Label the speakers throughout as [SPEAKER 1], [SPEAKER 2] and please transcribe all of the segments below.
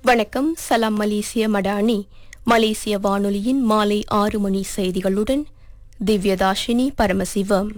[SPEAKER 1] வணக்கம் சலாம் மலேசிய மடானி மலேசிய வானொலியின் மாலை ஆறு மணி செய்திகளுடன் திவ்யதாஷினி பரமசிவம்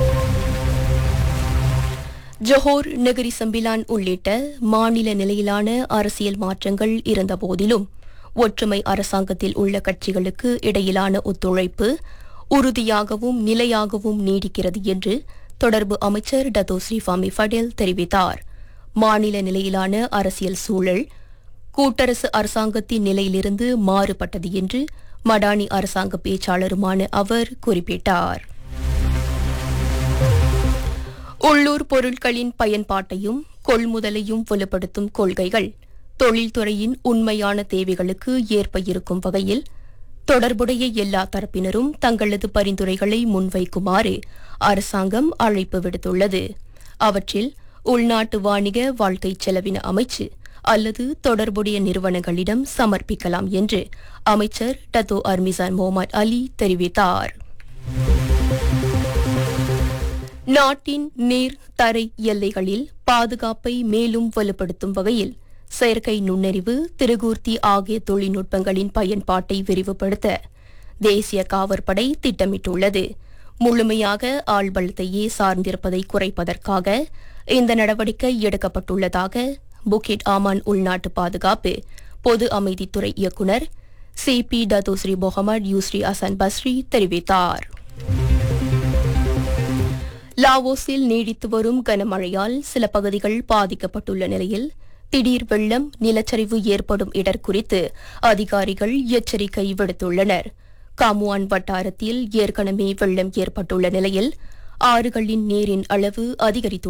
[SPEAKER 1] ஜொஹோர் நகரி சம்பிலான் உள்ளிட்ட மாநில நிலையிலான அரசியல் மாற்றங்கள் இருந்தபோதிலும் ஒற்றுமை அரசாங்கத்தில் உள்ள கட்சிகளுக்கு இடையிலான ஒத்துழைப்பு உறுதியாகவும் நிலையாகவும் நீடிக்கிறது என்று தொடர்பு அமைச்சர் டத்தோ ஸ்ரீஃபாமி ஃபடேல் தெரிவித்தார் மாநில நிலையிலான அரசியல் சூழல் கூட்டரசு அரசாங்கத்தின் நிலையிலிருந்து மாறுபட்டது என்று மடானி அரசாங்க பேச்சாளருமான அவர் குறிப்பிட்டார் உள்ளூர் பொருட்களின் பயன்பாட்டையும் கொள்முதலையும் வலுப்படுத்தும் கொள்கைகள் தொழில்துறையின் உண்மையான தேவைகளுக்கு ஏற்ப இருக்கும் வகையில் தொடர்புடைய எல்லா தரப்பினரும் தங்களது பரிந்துரைகளை முன்வைக்குமாறு அரசாங்கம் அழைப்பு விடுத்துள்ளது அவற்றில் உள்நாட்டு வாணிக வாழ்க்கை செலவின அமைச்சு அல்லது தொடர்புடைய நிறுவனங்களிடம் சமர்ப்பிக்கலாம் என்று அமைச்சர் டத்தோ அர்மிசான் முகமது அலி தெரிவித்தார் நாட்டின் நீர் தரை எல்லைகளில் பாதுகாப்பை மேலும் வலுப்படுத்தும் வகையில் செயற்கை நுண்ணறிவு திருகூர்த்தி ஆகிய தொழில்நுட்பங்களின் பயன்பாட்டை விரிவுபடுத்த தேசிய காவற்படை திட்டமிட்டுள்ளது முழுமையாக ஆள்பலத்தையே சார்ந்திருப்பதை குறைப்பதற்காக இந்த நடவடிக்கை எடுக்கப்பட்டுள்ளதாக புக்கிட் ஆமான் உள்நாட்டு பாதுகாப்பு பொது அமைதித்துறை இயக்குநர் சி பி டதோஸ்ரீ முகமது யூஸ்ரீ அசன் பஸ்ரி தெரிவித்தார் லாவோஸில் நீடித்து வரும் கனமழையால் சில பகுதிகள் பாதிக்கப்பட்டுள்ள நிலையில் திடீர் வெள்ளம் நிலச்சரிவு ஏற்படும் இடர் குறித்து அதிகாரிகள் எச்சரிக்கை விடுத்துள்ளனர் காமுவான் வட்டாரத்தில் ஏற்கனவே வெள்ளம் ஏற்பட்டுள்ள நிலையில் ஆறுகளின் நீரின் அளவு அதிகரித்துள்ளது